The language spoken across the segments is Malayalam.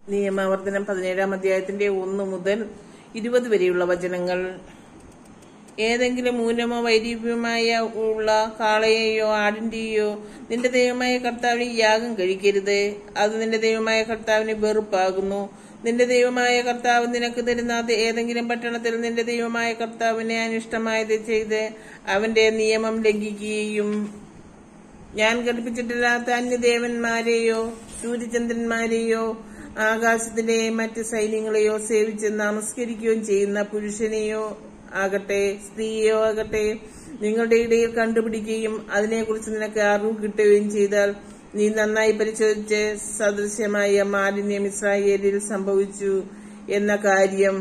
നിയമാവർത്തനം പതിനേഴാം അധ്യായത്തിന്റെ ഒന്ന് മുതൽ ഇരുപത് വരെയുള്ള വചനങ്ങൾ ഏതെങ്കിലും മൂലമോ വൈരീപ്യമായ ഉള്ള കാളയെയോ ആടിന്റെയോ നിന്റെ ദൈവമായ കർത്താവിന് യാഗം കഴിക്കരുത് അത് നിന്റെ ദൈവമായ കർത്താവിന് വെറുപ്പാകുന്നു നിന്റെ ദൈവമായ കർത്താവ് നിനക്ക് തരുന്ന അത് ഏതെങ്കിലും പട്ടണത്തിൽ നിന്റെ ദൈവമായ കർത്താവിനെ അനിഷ്ടമായത് ചെയ്ത് അവന്റെ നിയമം ലംഘിക്കുകയും ഞാൻ ഘടിപ്പിച്ചിട്ടില്ലാത്ത അന്യദേവന്മാരെയോ സൂര്യചന്ദ്രന്മാരെയോ ആകാശത്തിലെ മറ്റ് സൈന്യങ്ങളെയോ സേവിച്ച് നമസ്കരിക്കുകയും ചെയ്യുന്ന പുരുഷനെയോ ആകട്ടെ സ്ത്രീയോ ആകട്ടെ നിങ്ങളുടെ ഇടയിൽ കണ്ടുപിടിക്കുകയും അതിനെക്കുറിച്ച് നിനക്ക് അറിവ് കിട്ടുകയും ചെയ്താൽ നീ നന്നായി പരിശോധിച്ച് സദൃശ്യമായ മാലിന്യം ഇസ്രായേലിൽ സംഭവിച്ചു എന്ന കാര്യം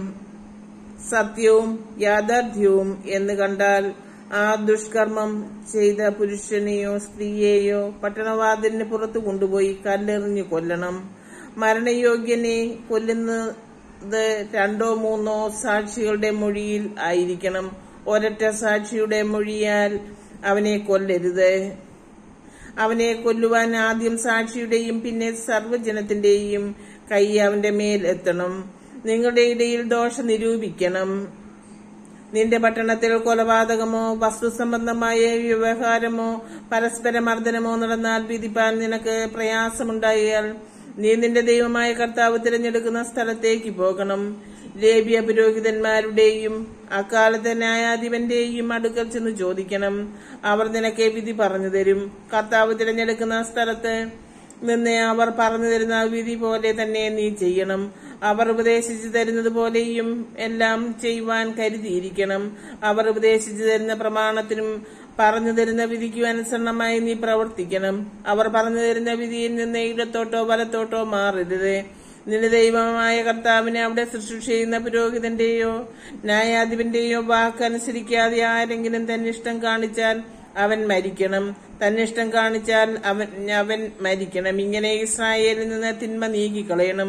സത്യവും യാഥാർത്ഥ്യവും എന്ന് കണ്ടാൽ ആ ദുഷ്കർമ്മം ചെയ്ത പുരുഷനെയോ സ്ത്രീയെയോ പട്ടണവാതിലിന് പുറത്തു കൊണ്ടുപോയി കല്ലെറിഞ്ഞു കൊല്ലണം മരണയോഗ്യനെ കൊല്ലുന്നത് രണ്ടോ മൂന്നോ സാക്ഷികളുടെ മൊഴിയിൽ ആയിരിക്കണം ഒരൊറ്റ സാക്ഷിയുടെ മൊഴിയാൽ അവനെ കൊല്ലരുത് അവനെ കൊല്ലുവാൻ ആദ്യം സാക്ഷിയുടെയും പിന്നെ സർവ്വജനത്തിന്റെയും കൈ അവന്റെ മേൽ എത്തണം നിങ്ങളുടെ ഇടയിൽ ദോഷം നിരൂപിക്കണം നിന്റെ പട്ടണത്തിൽ കൊലപാതകമോ വസ്തുസംബന്ധമായ വ്യവഹാരമോ പരസ്പര മർദ്ദനമോ നടന്നാൽ വിധിപ്പാൻ നിനക്ക് പ്രയാസമുണ്ടായാൽ നീ നിന്റെ ദൈവമായ കർത്താവ് തിരഞ്ഞെടുക്കുന്ന സ്ഥലത്തേക്ക് പോകണം ലേബിയ പുരോഹിതന്മാരുടെയും അക്കാലത്തെ ന്യായാധിപന്റെയും അടുക്കൽ ചെന്ന് ചോദിക്കണം അവർ നിനക്ക് വിധി പറഞ്ഞു തരും കർത്താവ് തിരഞ്ഞെടുക്കുന്ന സ്ഥലത്ത് നിന്ന് അവർ പറഞ്ഞു തരുന്ന വിധി പോലെ തന്നെ നീ ചെയ്യണം അവർ ഉപദേശിച്ചു തരുന്നത് പോലെയും എല്ലാം ചെയ്യുവാൻ കരുതിയിരിക്കണം അവർ ഉപദേശിച്ചു തരുന്ന പ്രമാണത്തിനും പറഞ്ഞു തരുന്ന വിധിക്കും അനുസരണമായി നീ പ്രവർത്തിക്കണം അവർ പറഞ്ഞു തരുന്ന വിധിയിൽ നിന്ന് ഇടത്തോട്ടോ വലത്തോട്ടോ മാറരുത് നിന്റെ ദൈവമായ കർത്താവിനെ അവിടെ ശുശ്രൂഷ ചെയ്യുന്ന പുരോഹിതന്റെയോ ന്യായാധിപന്റെയോ വാക്കനുസരിക്കാതെ ആരെങ്കിലും തന്നിഷ്ടം കാണിച്ചാൽ അവൻ മരിക്കണം തന്നിഷ്ടം കാണിച്ചാൽ അവൻ അവൻ മരിക്കണം ഇങ്ങനെ ഇസ്രായേലിൽ നിന്ന് തിന്മ നീക്കിക്കളയണം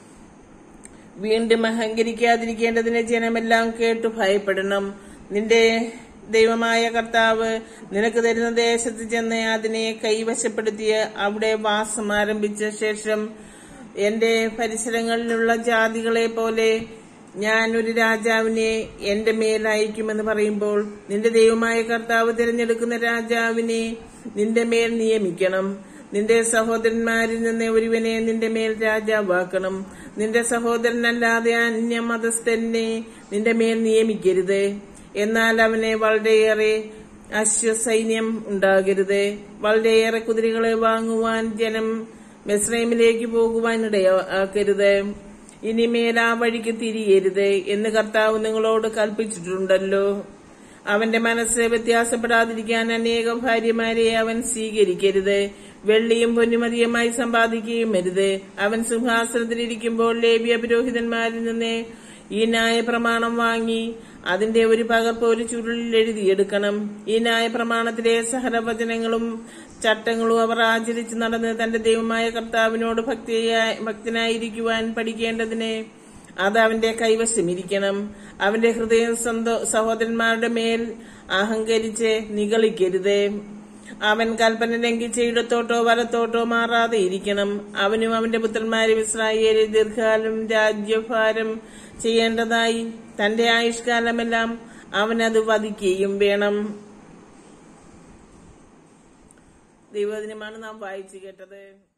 വീണ്ടും അഹങ്കരിക്കാതിരിക്കേണ്ടതിന് ജനമെല്ലാം കേട്ടു ഭയപ്പെടണം നിന്റെ ദൈവമായ കർത്താവ് നിനക്ക് തരുന്ന ദേശത്ത് ചെന്ന് അതിനെ കൈവശപ്പെടുത്തിയ അവിടെ വാസം ആരംഭിച്ച ശേഷം എന്റെ പരിസരങ്ങളിലുള്ള ജാതികളെ പോലെ ഞാൻ ഒരു രാജാവിനെ എന്റെ മേൽ അയക്കുമെന്ന് പറയുമ്പോൾ നിന്റെ ദൈവമായ കർത്താവ് തിരഞ്ഞെടുക്കുന്ന രാജാവിനെ നിന്റെ മേൽ നിയമിക്കണം നിന്റെ സഹോദരന്മാരിൽ നിന്ന് ഒരുവനെ നിന്റെ മേൽ രാജാവാക്കണം നിന്റെ സഹോദരനല്ലാതെ അന്യമതസ്ഥനെ നിന്റെ മേൽ നിയമിക്കരുത് എന്നാൽ അവനെ വളരെയേറെ അശ്വസൈന്യം ഉണ്ടാകരുത് വളരെയേറെ കുതിരകളെ വാങ്ങുവാൻ ജനം മെസ്രൈമിലേക്ക് പോകുവാൻ ഇടയാക്കരുത് ഇനിമേൽ ആ വഴിക്ക് തിരിയരുത് എന്ന് കർത്താവ് നിങ്ങളോട് കൽപ്പിച്ചിട്ടുണ്ടല്ലോ അവന്റെ മനസ്സ് വ്യത്യാസപ്പെടാതിരിക്കാൻ അനേകം ഭാര്യമാരെ അവൻ സ്വീകരിക്കരുത് വെള്ളിയും പൊന്നുമതിയുമായി സമ്പാദിക്കുകയും അരുത് അവൻ സിംഹാസനത്തിലിരിക്കുമ്പോൾ ലേബിയ പുരോഹിതന്മാരിൽ നിന്ന് ഈ ന്യായ പ്രമാണം വാങ്ങി അതിന്റെ ഒരു പകർപ്പ് ഒരു ചുരുളിൽ എഴുതിയെടുക്കണം ഈ ന്യായ പ്രമാണത്തിലെ സഹരവചനങ്ങളും ചട്ടങ്ങളും അവർ ആചരിച്ച് നടന്ന് തന്റെ ദൈവമായ കർത്താവിനോട് ഭക്തിയായി ഭക്തനായിരിക്കുവാൻ പഠിക്കേണ്ടതിന് അത് അവന്റെ കൈവശമിരിക്കണം അവന്റെ ഹൃദയം സ്വന്തം സഹോദരന്മാരുടെ മേൽ അഹങ്കരിച്ച് നിഗളിക്കരുത് അവൻ കൽപ്പന ലംഘിച്ച് ഇടത്തോട്ടോ വലത്തോട്ടോ മാറാതെ ഇരിക്കണം അവനും അവന്റെ പുത്രന്മാരും ഇസ്രായേലിൽ ദീർഘകാലം രാജ്യഭാരം ചെയ്യേണ്ടതായി തന്റെ ആയുഷ്കാലമെല്ലാം അവനത് വധിക്കുകയും വേണം ദൈവദിനമാണ് നാം വായിച്ചു കേട്ടത്